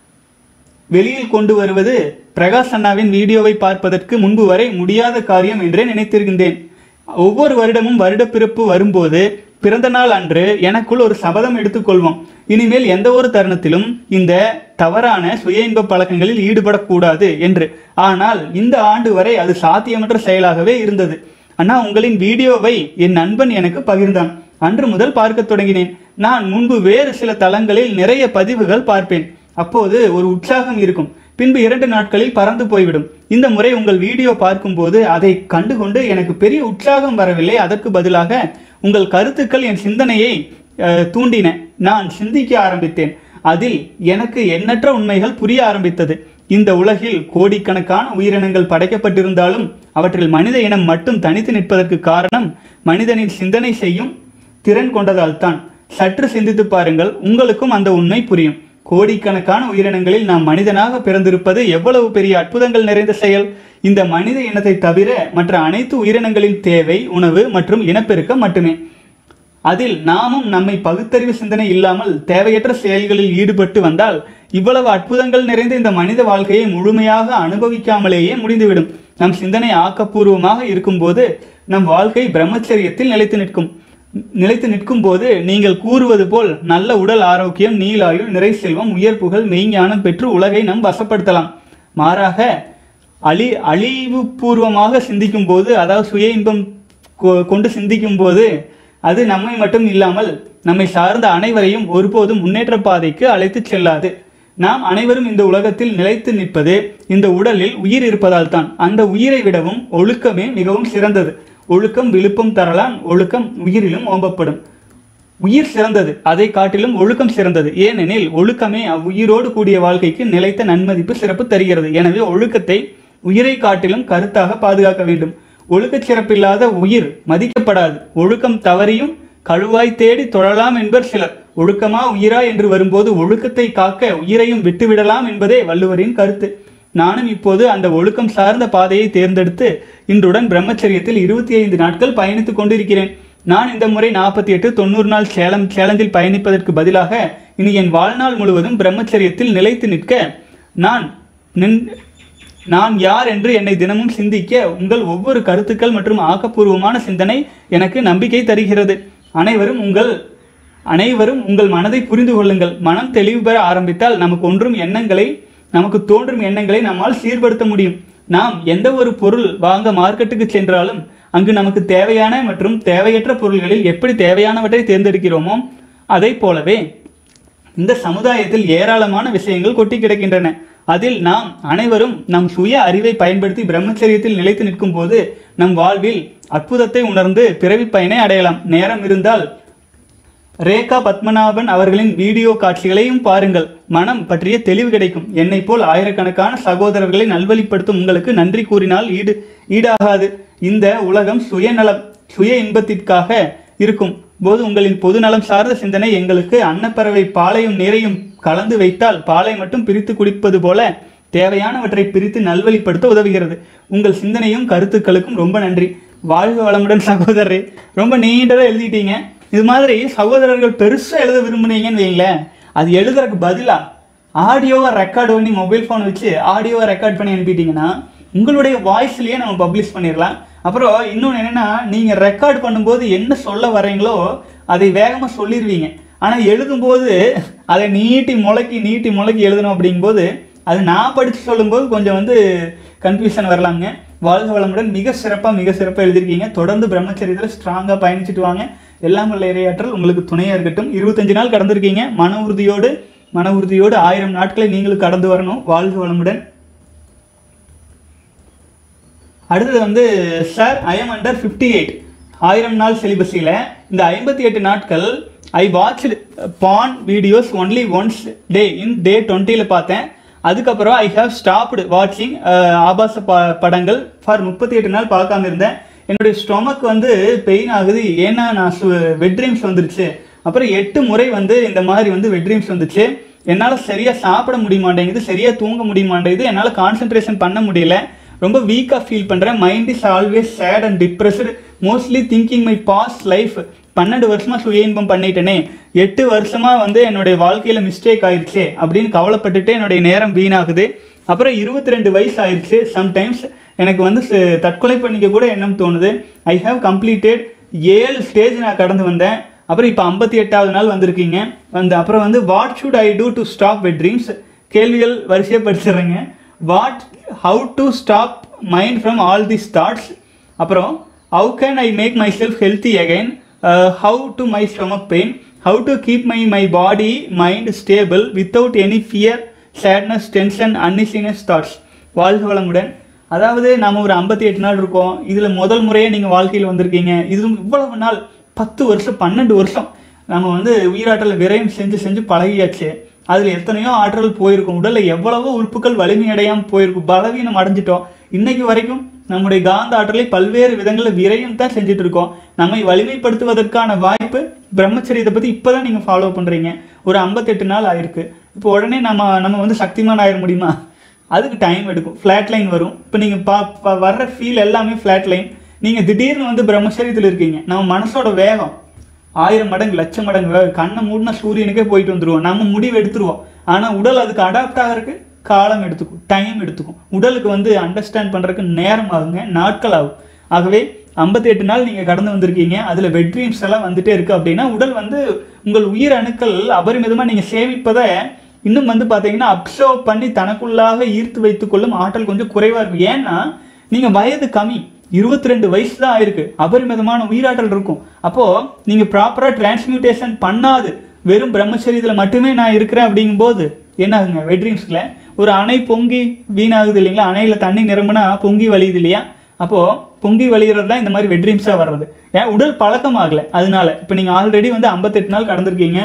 வெளியில் கொண்டு வருவது பிரகாஷ் அண்ணாவின் வீடியோவை பார்ப்பதற்கு முன்பு வரை முடியாத காரியம் என்றே நினைத்திருக்கின்றேன் ஒவ்வொரு வருடமும் வருடப்பிறப்பு வரும்போது பிறந்த நாள் அன்று எனக்குள் ஒரு சபதம் எடுத்துக்கொள்வோம் இனிமேல் எந்த ஒரு தருணத்திலும் இந்த தவறான சுய இன்ப பழக்கங்களில் ஈடுபடக்கூடாது என்று ஆனால் இந்த ஆண்டு வரை அது சாத்தியமற்ற செயலாகவே இருந்தது அண்ணா உங்களின் வீடியோவை என் நண்பன் எனக்கு பகிர்ந்தான் அன்று முதல் பார்க்கத் தொடங்கினேன் நான் முன்பு வேறு சில தளங்களில் நிறைய பதிவுகள் பார்ப்பேன் அப்போது ஒரு உற்சாகம் இருக்கும் பின்பு இரண்டு நாட்களில் பறந்து போய்விடும் இந்த முறை உங்கள் வீடியோ பார்க்கும்போது அதை கண்டுகொண்டு எனக்கு பெரிய உற்சாகம் வரவில்லை அதற்கு பதிலாக உங்கள் கருத்துக்கள் என் சிந்தனையை அஹ், தூண்டின நான் சிந்திக்க ஆரம்பித்தேன் அதில் எனக்கு எண்ணற்ற உண்மைகள் புரிய ஆரம்பித்தது இந்த உலகில் கோடிக்கணக்கான உயிரினங்கள் படைக்கப்பட்டிருந்தாலும் அவற்றில் மனித இனம் மட்டும் தனித்து நிற்பதற்கு காரணம் மனிதனின் சிந்தனை செய்யும் திறன் கொண்டதால் தான் சற்று சிந்தித்து பாருங்கள் உங்களுக்கும் அந்த உண்மை புரியும் கோடிக்கணக்கான உயிரினங்களில் நாம் மனிதனாக பிறந்திருப்பது எவ்வளவு பெரிய அற்புதங்கள் நிறைந்த செயல் இந்த மனித இனத்தை தவிர மற்ற அனைத்து உயிரினங்களின் தேவை உணவு மற்றும் இனப்பெருக்கம் மட்டுமே அதில் நாமும் நம்மை பகுத்தறிவு சிந்தனை இல்லாமல் தேவையற்ற செயல்களில் ஈடுபட்டு வந்தால் இவ்வளவு அற்புதங்கள் நிறைந்த இந்த மனித வாழ்க்கையை முழுமையாக அனுபவிக்காமலேயே முடிந்துவிடும் நம் சிந்தனை ஆக்கப்பூர்வமாக இருக்கும்போது நம் வாழ்க்கை பிரம்மச்சரியத்தில் நிலைத்து நிற்கும் நிலைத்து நிற்கும் போது நீங்கள் கூறுவது போல் நல்ல உடல் ஆரோக்கியம் நீலாயுள் நிறை செல்வம் உயர் புகழ் மெய்ஞானம் பெற்று உலகை நம் வசப்படுத்தலாம் மாறாக அழி அழிவு பூர்வமாக சிந்திக்கும் போது அதாவது சுய இன்பம் கொ- கொண்டு சிந்திக்கும் போது அது நம்மை மட்டும் இல்லாமல் நம்மை சார்ந்த அனைவரையும் ஒருபோதும் முன்னேற்ற பாதைக்கு அழைத்துச் செல்லாது நாம் அனைவரும் இந்த உலகத்தில் நிலைத்து நிற்பது இந்த உடலில் உயிர் இருப்பதால் தான் அந்த உயிரை விடவும் ஒழுக்கமே மிகவும் சிறந்தது ஒழுக்கம் விழுப்பம் தரலாம் ஒழுக்கம் உயிரிலும் ஓம்பப்படும் உயிர் சிறந்தது அதை காட்டிலும் ஒழுக்கம் சிறந்தது ஏனெனில் ஒழுக்கமே அவ்வுயிரோடு கூடிய வாழ்க்கைக்கு நிலைத்த நன்மதிப்பு சிறப்பு தருகிறது எனவே ஒழுக்கத்தை உயிரை காட்டிலும் கருத்தாக பாதுகாக்க வேண்டும் ஒழுக்கச் சிறப்பில்லாத உயிர் மதிக்கப்படாது ஒழுக்கம் தவறியும் கழுவாய் தேடி தொழலாம் என்பர் சிலர் ஒழுக்கமா உயிரா என்று வரும்போது ஒழுக்கத்தை காக்க உயிரையும் விட்டுவிடலாம் என்பதே வள்ளுவரின் கருத்து நானும் இப்போது அந்த ஒழுக்கம் சார்ந்த பாதையை தேர்ந்தெடுத்து இன்றுடன் பிரம்மச்சரியத்தில் இருபத்தி ஐந்து நாட்கள் பயணித்துக் கொண்டிருக்கிறேன் நான் இந்த முறை நாற்பத்தி எட்டு தொண்ணூறு நாள் சேலம் சேலஞ்சில் பயணிப்பதற்கு பதிலாக இனி என் வாழ்நாள் முழுவதும் பிரம்மச்சரியத்தில் நிலைத்து நிற்க நான் நின் நான் யார் என்று என்னை தினமும் சிந்திக்க உங்கள் ஒவ்வொரு கருத்துக்கள் மற்றும் ஆக்கப்பூர்வமான சிந்தனை எனக்கு நம்பிக்கை தருகிறது அனைவரும் உங்கள் அனைவரும் உங்கள் மனதை புரிந்து கொள்ளுங்கள் மனம் தெளிவு பெற ஆரம்பித்தால் நமக்கு ஒன்றும் எண்ணங்களை நமக்கு தோன்றும் எண்ணங்களை நம்மால் சீர்படுத்த முடியும் நாம் எந்த ஒரு பொருள் வாங்க மார்க்கெட்டுக்கு சென்றாலும் அங்கு நமக்கு தேவையான மற்றும் தேவையற்ற பொருள்களில் எப்படி தேவையானவற்றை தேர்ந்தெடுக்கிறோமோ அதை போலவே இந்த சமுதாயத்தில் ஏராளமான விஷயங்கள் கொட்டி கிடக்கின்றன அதில் நாம் அனைவரும் நம் சுய அறிவை பயன்படுத்தி பிரம்மச்சரியத்தில் நிலைத்து நிற்கும் போது நம் வாழ்வில் அற்புதத்தை உணர்ந்து பிறவி பயனை அடையலாம் நேரம் இருந்தால் ரேகா பத்மநாபன் அவர்களின் வீடியோ காட்சிகளையும் பாருங்கள் மனம் பற்றிய தெளிவு கிடைக்கும் என்னை போல் ஆயிரக்கணக்கான சகோதரர்களை நல்வழிப்படுத்தும் உங்களுக்கு நன்றி கூறினால் ஈடு ஈடாகாது இந்த உலகம் சுயநலம் சுய இன்பத்திற்காக இருக்கும் போது உங்களின் பொதுநலம் சார்ந்த சிந்தனை எங்களுக்கு அன்னப்பறவை பாலையும் நீரையும் கலந்து வைத்தால் பாலை மட்டும் பிரித்து குடிப்பது போல தேவையானவற்றை பிரித்து நல்வழிப்படுத்த உதவுகிறது உங்கள் சிந்தனையும் கருத்துக்களுக்கும் ரொம்ப நன்றி வாழ்க வளமுடன் சகோதரரே ரொம்ப நீண்டதா எழுதிட்டீங்க இது மாதிரி சகோதரர்கள் பெருசா எழுத விரும்புனீங்கன்னு வைங்களேன் அது எழுதுறதுக்கு பதிலா ஆடியோவை ரெக்கார்ட் பண்ணி மொபைல் ஃபோன் வச்சு ஆடியோவை ரெக்கார்ட் பண்ணி அனுப்பிட்டீங்கன்னா உங்களுடைய வாய்ஸ்லயே நம்ம பப்ளிஷ் பண்ணிடலாம் அப்புறம் இன்னொன்று என்னன்னா நீங்க ரெக்கார்ட் பண்ணும்போது என்ன சொல்ல வர்றீங்களோ அதை வேகமா சொல்லிடுவீங்க ஆனா எழுதும்போது அதை நீட்டி முளைக்கி நீட்டி முளைக்கி எழுதணும் அப்படிங்கும்போது அது நான் படித்து சொல்லும்போது கொஞ்சம் வந்து கன்ஃபியூஷன் வரலாங்க வாழ்க வளமுடன் மிக சிறப்பாக மிக சிறப்பாக எழுதியிருக்கீங்க தொடர்ந்து பிரம்மச்சரியத்தில் ஸ்ட்ராங்காக பயணிச்சுட்டு வாங்க எல்லாம் உள்ள இரையாற்றல் உங்களுக்கு துணையாக இருக்கட்டும் இருபத்தஞ்சு நாள் கடந்திருக்கீங்க மன உறுதியோடு மன உறுதியோடு ஆயிரம் நாட்களை நீங்களும் கடந்து வரணும் வாழ்க வளமுடன் அடுத்தது வந்து sir I am under fifty eight ஆயிரம் நாள் சிலிபஸில் இந்த ஐம்பத்தி எட்டு நாட்கள் I watch porn videos only once day in day டுவெண்ட்டியில் பார்த்தேன் அதுக்கப்புறம் ஐ ஹாவ் ஸ்டாப்டு வாட்சிங் ஆபாச ப படங்கள் ஃபார் முப்பத்தி எட்டு நாள் பார்க்காம இருந்தேன் என்னுடைய ஸ்டொமக் வந்து பெயின் ஆகுது ஏன்னா நான் வெட் ட்ரீம்ஸ் வந்துருச்சு அப்புறம் எட்டு முறை வந்து இந்த மாதிரி வந்து வெட் ட்ரீம்ஸ் வந்துச்சு என்னால் சரியாக சாப்பிட முடிய மாட்டேங்குது சரியாக தூங்க முடிய மாட்டேங்குது என்னால் கான்சென்ட்ரேஷன் பண்ண முடியல ரொம்ப வீக்காக ஃபீல் பண்ணுறேன் mind is always sad and depressed mostly thinking my past life பன்னெண்டு வருஷமா சுய இன்பம் பண்ணிட்டேனே எட்டு வருஷமா வந்து என்னுடைய வாழ்க்கையில மிஸ்டேக் ஆயிடுச்சு அப்படின்னு கவலைப்பட்டுட்டு என்னுடைய நேரம் வீணாகுது அப்புறம் இருபத்தி ரெண்டு வயசு ஆயிடுச்சு சம்டைம்ஸ் எனக்கு வந்து ச- தற்கொலை பண்ணிக்க கூட எண்ணம் தோணுது ஐ ஹாவ் கம்ப்ளீட்டட் ஏழு ஸ்டேஜ் நான் கடந்து வந்தேன் அப்புறம் இப்போ ஐம்பத்தி எட்டாவது நாள் வந்திருக்கீங்க வந்து அப்புறம் வந்து what should I do to stop wet dreams கேள்விகள் வரிசையாக படிச்சிடுறேங்க what how to stop mind from all this thoughts அப்புறம் how can I make my self healthy again how to my stomach pain how to keep my my body mind stable without any fear sadness tension uneasiness thoughts வாழ்க வளமுடன் அதாவது நம்ம ஒரு ஐம்பத்தி எட்டு நாள் இருக்கோம் இதில் முதல் முறையே நீங்கள் வாழ்க்கையில் வந்திருக்கீங்க இது இவ்வளவு நாள் பத்து வருஷம் பன்னெண்டு வருஷம் நம்ம வந்து உயிராற்றலை விரயம் செஞ்சு செஞ்சு பழகியாச்சு அதில் எத்தனையோ ஆற்றல் போயிருக்கும் உடலில் எவ்வளவோ உறுப்புகள் வலிமையடையாமல் போயிருக்கும் பலவீனம் அடைஞ்சிட்டோம் இன்னைக்கு வரைக்கும் நம்முடைய காந்த ஆற்றலை பல்வேறு விதங்களில் விரயம் தான் செஞ்சுட்டு இருக்கோம் நம்மை வலிமைப்படுத்துவதற்கான வாய்ப்பு பிரம்மச்சரியத்தை பற்றி இப்போ தான் நீங்கள் ஃபாலோ பண்ணுறீங்க ஒரு ஐம்பத்தெட்டு நாள் ஆயிருக்கு இப்போ உடனே நம்ம நம்ம வந்து சக்திமான் ஆயிட முடியுமா அதுக்கு டைம் எடுக்கும் ஃப்ளாட் லைன் வரும் இப்போ நீங்கள் பா பா- வர்ற ஃபீல் எல்லாமே ஃப்ளாட் லைன் நீங்கள் திடீர்னு வந்து பிரம்மச்சரியத்தில் இருக்கீங்க நம்ம மனசோட வேகம் ஆயிரம் மடங்கு லட்சம் மடங்கு வேகம் கண்ணை மூடினா சூரியனுக்கே போயிட்டு வந்துருவோம் நம்ம முடிவு எடுத்துருவோம் ஆனால் உடல் அதுக்கு அடாப்ட் ஆகிறதுக்கு காலம் எடுத்துக்கும் டைம் எடுத்துக்கும் உடலுக்கு வந்து அண்டர்ஸ்டாண்ட் பண்ணுறதுக்கு நேரம் ஆகுங்க நாட்கள் ஆகும் ஆகவே 58 எட்டு நாள் நீங்கள் கடந்து வந்திருக்கீங்க அதில் வெட் ட்ரீம்ஸ் எல்லாம் வந்துட்டே இருக்கு அப்படின்னா உடல் வந்து உங்கள் உயிர் அணுக்கள் அபரிமிதமாக நீங்கள் சேமிப்பதை இன்னும் வந்து பார்த்தீங்கன்னா அப்சர்வ் பண்ணி தனக்குள்ளாக ஈர்த்து வைத்துக்கொள்ளும் ஆற்றல் கொஞ்சம் குறைவாக இருக்கும் ஏன்னா நீங்கள் வயது கம்மி இருபத்தி ரெண்டு வயசு தான் ஆயிருக்கு அபரிமிதமான உயிராற்றல் இருக்கும் அப்போ நீங்க ப்ராப்பரா டிரான்ஸ்மியூட்டேஷன் பண்ணாது வெறும் பிரம்மச்சரியத்தில் மட்டுமே நான் இருக்கிறேன் அப்படிங்கும்போது என்ன ஆகுங்க வெட்ரீம்ஸ்ல ஒரு அணை பொங்கி வீணாகுது இல்லைங்களா அணையில தண்ணி நிரம்புனா பொங்கி வலியுது இல்லையா அப்போ பொங்கி வலிகிறது தான் இந்த மாதிரி வெட்ரீம்ஸா வர்றது ஏன் உடல் பழக்கம் ஆகல அதனால இப்போ நீங்க ஆல்ரெடி வந்து 58 நாள் கடந்திருக்கீங்க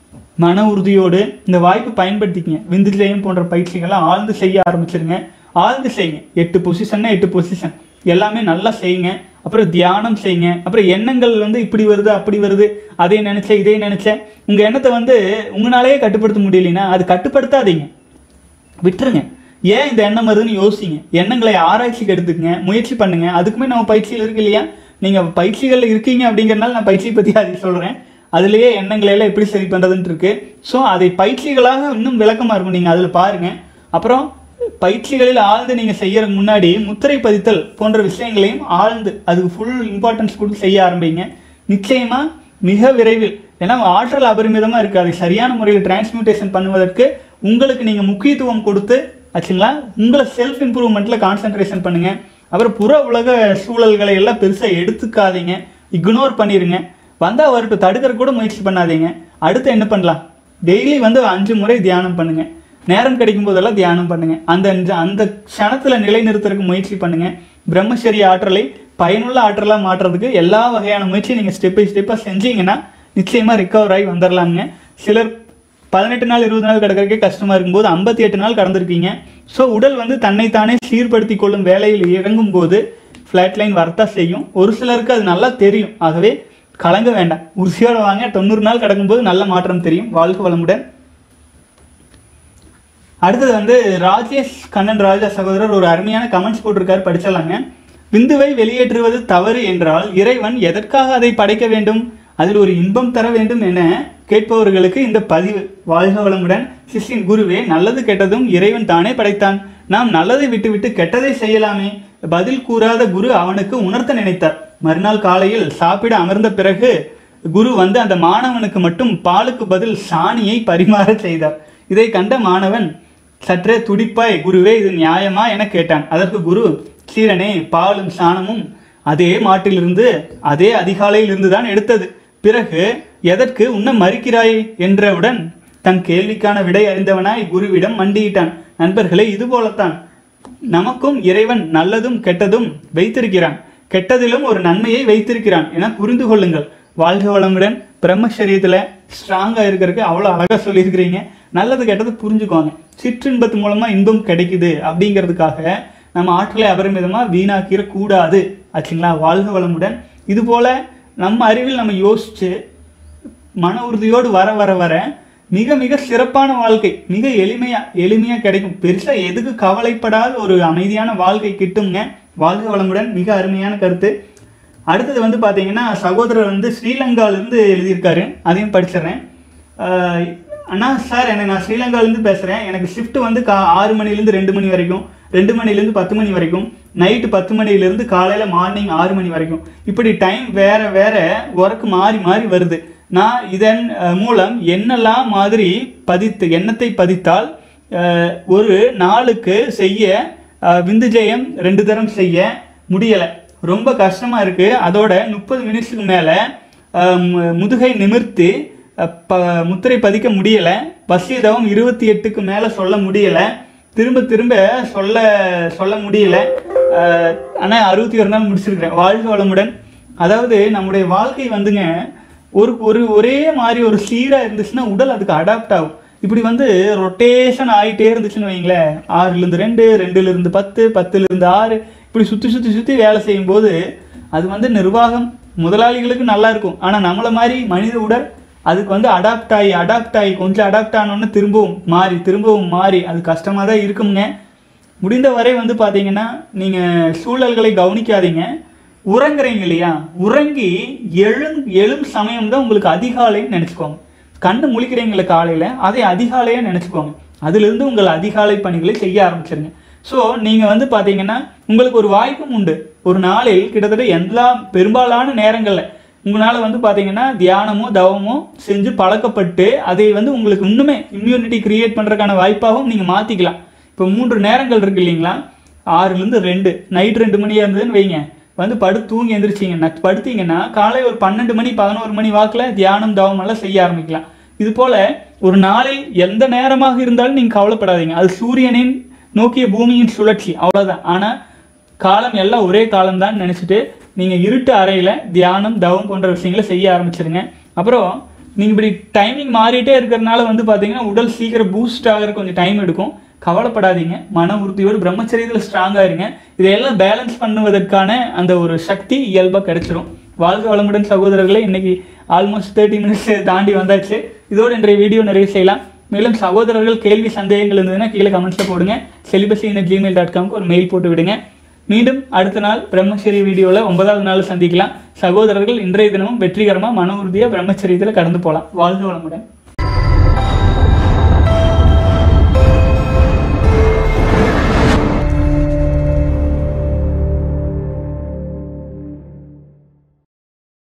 மன உறுதியோடு இந்த வாய்ப்பு பயன்படுத்திக்கங்க விந்துஜயம் போன்ற பயிற்சிகள்லாம் ஆழ்ந்து செய்ய ஆரம்பிச்சிருங்க ஆழ்ந்து செய்யுங்க எட்டு பொசிஷன்னா எட்டு பொசிஷன் எல்லாமே நல்லா செய்யுங்க அப்புறம் தியானம் செய்யுங்க அப்புறம் எண்ணங்கள் வந்து இப்படி வருது அப்படி வருது அதை நினைச்சேன் இதை நினைச்சேன் உங்க எண்ணத்தை வந்து உங்களாலேயே கட்டுப்படுத்த முடியலைன்னா அது கட்டுப்படுத்தாதீங்க விட்டுருங்க ஏன் இந்த எண்ணம் வருதுன்னு யோசிங்க எண்ணங்களை ஆராய்ச்சிக்கு எடுத்துக்கங்க முயற்சி பண்ணுங்க அதுக்குமே நம்ம பயிற்சியில் இருக்கு இல்லையா நீங்க பயிற்சிகள்ல இருக்கீங்க அப்படிங்கறதுனால நான் பயிற்சியை பத்தி அதை சொல்றேன் அதுலயே எண்ணங்களை எல்லாம் எப்படி சரி பண்றதுன்னு இருக்கு ஸோ அதை பயிற்சிகளாக இன்னும் விளக்கமா இருக்கும் நீங்க அதுல பாருங்க அப்புறம் பயிற்சிகளில் ஆழ்ந்து நீங்க செய்யறதுக்கு முன்னாடி முத்திரை பதித்தல் போன்ற விஷயங்களையும் ஆழ்ந்து அதுக்கு ஃபுல் இம்பார்ட்டன்ஸ் கொடுத்து செய்ய ஆரம்பிங்க நிச்சயமா மிக விரைவில் ஏன்னா ஆற்றல் அபரிமிதமாக இருக்குது அதை சரியான முறையில் டிரான்ஸ்மியூட்டேஷன் பண்ணுவதற்கு உங்களுக்கு நீங்கள் முக்கியத்துவம் கொடுத்து ஆச்சுங்களா உங்களை செல்ஃப் இம்ப்ரூவ்மெண்ட்டில் கான்சென்ட்ரேஷன் பண்ணுங்க அப்புறம் புற உலக சூழல்களை எல்லாம் பெருசாக எடுத்துக்காதீங்க இக்னோர் பண்ணிடுங்க வந்தால் வரட்டும் தடுக்கிற கூட முயற்சி பண்ணாதீங்க அடுத்து என்ன பண்ணலாம் டெய்லி வந்து அஞ்சு முறை தியானம் பண்ணுங்க நேரம் கிடைக்கும் போதெல்லாம் தியானம் பண்ணுங்க அந்த அந்த க்ஷணத்தில் நிலைநிறுத்துறதுக்கு முயற்சி பண்ணுங்க பிரம்மச்சரிய ஆற்றலை பயனுள்ள ஆற்றலாக மாற்றுறதுக்கு எல்லா வகையான முயற்சியும் நீங்கள் ஸ்டெப் பை ஸ்டெப்பாக செஞ்சீங்கன்னா நிச்சயமாக ரிகவர் ஆகி வந்துடலாமுங்க சிலர் பதினெட்டு நாள் இருபது நாள் கிடக்கிறதுக்கே கஷ்டமாக இருக்கும்போது ஐம்பத்தி எட்டு நாள் கடந்திருக்கீங்க ஸோ உடல் வந்து தன்னைத்தானே சீர்படுத்தி கொள்ளும் வேலையில் இறங்கும் போது ஃப்ளாட் லைன் வரத்தான் செய்யும் ஒரு சிலருக்கு அது நல்லா தெரியும் ஆகவே கலங்க வேண்டாம் உறுதியோட வாங்க தொண்ணூறு நாள் கடக்கும்போது நல்ல மாற்றம் தெரியும் வாழ்க வளமுடன் அடுத்தது வந்து ராஜேஷ் கண்ணன் ராஜா சகோதரர் ஒரு அருமையான கமெண்ட்ஸ் போட்டிருக்காரு படிச்சிடலாங்க விந்துவை வெளியேற்றுவது தவறு என்றால் இறைவன் எதற்காக அதை படைக்க வேண்டும் அதில் ஒரு இன்பம் தர வேண்டும் என கேட்பவர்களுக்கு இந்த பதிவு வாழ்க வளமுடன் சிஷ்யன் குருவே நல்லது கெட்டதும் இறைவன் தானே படைத்தான் நாம் நல்லதை விட்டுவிட்டு கெட்டதை செய்யலாமே பதில் கூறாத குரு அவனுக்கு உணர்த்த நினைத்தார் மறுநாள் காலையில் சாப்பிட அமர்ந்த பிறகு குரு வந்து அந்த மாணவனுக்கு மட்டும் பாலுக்கு பதில் சாணியை பரிமாற செய்தார் இதை கண்ட மாணவன் சற்றே துடிப்பாய் குருவே இது நியாயமா என கேட்டான் அதற்கு குரு சீரனே பாலும் சாணமும் அதே மாட்டிலிருந்து அதே அதிகாலையிலிருந்து தான் எடுத்தது பிறகு எதற்கு உன்ன மறுக்கிறாய் என்றவுடன் தன் கேள்விக்கான விடை அறிந்தவனாய் குருவிடம் மண்டியிட்டான் நண்பர்களே இது போலத்தான் நமக்கும் இறைவன் நல்லதும் கெட்டதும் வைத்திருக்கிறான் கெட்டதிலும் ஒரு நன்மையை வைத்திருக்கிறான் என புரிந்து கொள்ளுங்கள் வாழ்க வளமுடன் பிரம்மச்சரியத்தில் ஸ்ட்ராங்காக இருக்கிறதுக்கு அவ்வளோ அழகாக சொல்லியிருக்கிறீங்க நல்லது கெட்டது புரிஞ்சுக்கோங்க சிற்றின்பத்து மூலமாக இன்பம் கிடைக்குது அப்படிங்கிறதுக்காக நம்ம ஆற்றலை அபரிமிதமாக வீணாக்கிற கூடாது ஆச்சுங்களா வாழ்க வளமுடன் இதுபோல் நம்ம அறிவில் நம்ம யோசிச்சு மன உறுதியோடு வர வர வர மிக மிக சிறப்பான வாழ்க்கை மிக எளிமையா எளிமையா கிடைக்கும் பெருசா எதுக்கு கவலைப்படாத ஒரு அமைதியான வாழ்க்கை கிட்டுங்க வாழ்க வளமுடன் மிக அருமையான கருத்து அடுத்தது வந்து பாத்தீங்கன்னா சகோதரர் வந்து ஸ்ரீலங்காவிலேருந்து எழுதியிருக்காரு அதையும் படிச்சிடுறேன் ஆஹ் அண்ணா சார் எனக்கு நான் ஸ்ரீலங்காவிலேருந்து பேசுகிறேன் எனக்கு ஷிஃப்ட் வந்து கா ஆறு மணிலேருந்து ரெண்டு மணி வரைக்கும் ரெண்டு மணிலேருந்து பத்து மணி வரைக்கும் நைட்டு பத்து மணிலேருந்து காலையில் மார்னிங் ஆறு மணி வரைக்கும் இப்படி டைம் வேற வேற ஒர்க் மாறி மாறி வருது நான் இதன் அஹ், மூலம் என்னெல்லாம் மாதிரி பதித்து எண்ணத்தை பதித்தால் அஹ், ஒரு நாளுக்கு செய்ய அஹ், விந்து ஜெயம் ரெண்டு தரம் செய்ய முடியலை ரொம்ப கஷ்டமாக இருக்குது அதோட முப்பது மினிட்ஸுக்கு மேலே முதுகை நிமிர்த்தி அஹ், ப முத்திரை பதிக்க முடியலை வசியதவம் இருபத்தி எட்டுக்கு மேலே சொல்ல முடியலை திரும்ப திரும்ப சொல்ல சொல்ல முடியல அஹ், ஆனா அறுபத்தி ஒரு நாள் முடிச்சிருக்கிறேன் வாழ்க வளமுடன் அதாவது நம்முடைய வாழ்க்கை வந்துங்க ஒரு ஒரு ஒரே மாதிரி ஒரு சீரா இருந்துச்சுன்னா உடல் அதுக்கு அடாப்ட் ஆகும் இப்படி வந்து ரொட்டேஷன் ஆகிட்டே இருந்துச்சுன்னு வைங்களேன் ஆறுலேருந்து ரெண்டு ரெண்டுலேருந்து பத்து பத்துலேருந்து ஆறு இப்படி சுற்றி சுற்றி சுற்றி வேலை செய்யும்போது அது வந்து நிர்வாகம் முதலாளிகளுக்கு நல்லா இருக்கும் ஆனால் நம்மளை மாதிரி மனித உடல் அதுக்கு வந்து அடாப்ட் ஆகி அடாப்ட் ஆகி கொஞ்சம் அடாப்ட் ஆனோன்னு திரும்பவும் மாறி திரும்பவும் மாறி அது கஷ்டமாக தான் இருக்குங்க முடிந்த வரை வந்து பார்த்தீங்கன்னா நீங்கள் சூழல்களை கவனிக்காதீங்க உறங்குறீங்க இல்லையா உறங்கி எழும் எழும் சமயம் தான் உங்களுக்கு அதிகாலைன்னு நினச்சிக்கோங்க கண்ணு முழிக்கிறீங்கள காலையில் அதை அதிகாலையாக நினச்சிக்கோங்க அதிலிருந்து உங்கள் அதிகாலை பணிகளை செய்ய ஆரம்பிச்சிருங்க ஸோ நீங்கள் வந்து பார்த்தீங்கன்னா உங்களுக்கு ஒரு வாய்ப்பும் உண்டு ஒரு நாளில் கிட்டத்தட்ட எல்லா பெரும்பாலான நேரங்களில் உங்களால் வந்து பார்த்தீங்கன்னா தியானமோ தவமோ செஞ்சு பழக்கப்பட்டு அதை வந்து உங்களுக்கு இன்னுமே இம்யூனிட்டி கிரியேட் பண்ணுறதுக்கான வாய்ப்பாகவும் நீங்கள் மாற்றிக்கலாம் இப்போ மூன்று நேரங்கள் இருக்கு இல்லைங்களா ஆறுலேருந்து ரெண்டு நைட் ரெண்டு மணியாக இருந்ததுன்னு வைங்க வந்து படுத்து தூங்கி எந்திரிச்சிங்கன்னா படுத்தீங்கன்னா காலை ஒரு பன்னெண்டு மணி பதினோரு மணி வாக்கில் தியானம் தவம் எல்லாம் செய்ய ஆரம்பிக்கலாம் இது போல ஒரு நாளில் எந்த நேரமாக இருந்தாலும் நீங்கள் கவலைப்படாதீங்க அது சூரியனின் நோக்கிய பூமியின் சுழற்சி அவ்வளோதான் ஆனால் காலம் எல்லாம் ஒரே காலம் தான் நினச்சிட்டு நீங்கள் இருட்டு அறையில் தியானம் தவம் போன்ற விஷயங்களை செய்ய ஆரம்பிச்சிருங்க அப்புறம் நீங்கள் இப்படி டைமிங் மாறிட்டே இருக்கிறதுனால வந்து பார்த்தீங்கன்னா உடல் சீக்கிரம் பூஸ்ட் ஆகிற கொஞ்சம் டைம் எடுக்கும் கவலைப்படாதீங்க மன உறுதியோடு பிரம்மச்சரியத்தில் ஸ்ட்ராங்காக இருங்க இதையெல்லாம் பேலன்ஸ் பண்ணுவதற்கான அந்த ஒரு சக்தி இயல்பாக கிடைச்சிரும் வாழ்க வளமுடன் சகோதரர்களே இன்னைக்கு ஆல்மோஸ்ட் தேர்ட்டி மினிட்ஸ் தாண்டி வந்தாச்சு இதோடு இன்றைய வீடியோ நிறைவு செய்யலாம் மேலும் சகோதரர்கள் கேள்வி சந்தேகங்கள் இருந்ததுன்னா கீழே கமெண்ட்ஸில் போடுங்க செலிபஸி ஜிமெயில் டாட் காம்க்கு ஒரு மெயில் போட்டு விடுங்க மீண்டும் அடுத்த நாள் பிரம்மச்சரிய வீடியோவில் ஒன்பதாவது நாள் சந்திக்கலாம் சகோதரர்கள் இன்றைய தினமும் வெற்றிகரமாக மன உறுதியாக பிரம்மச்சரியத்தில் கடந்து போகலாம் வாழ்க வளமுடன்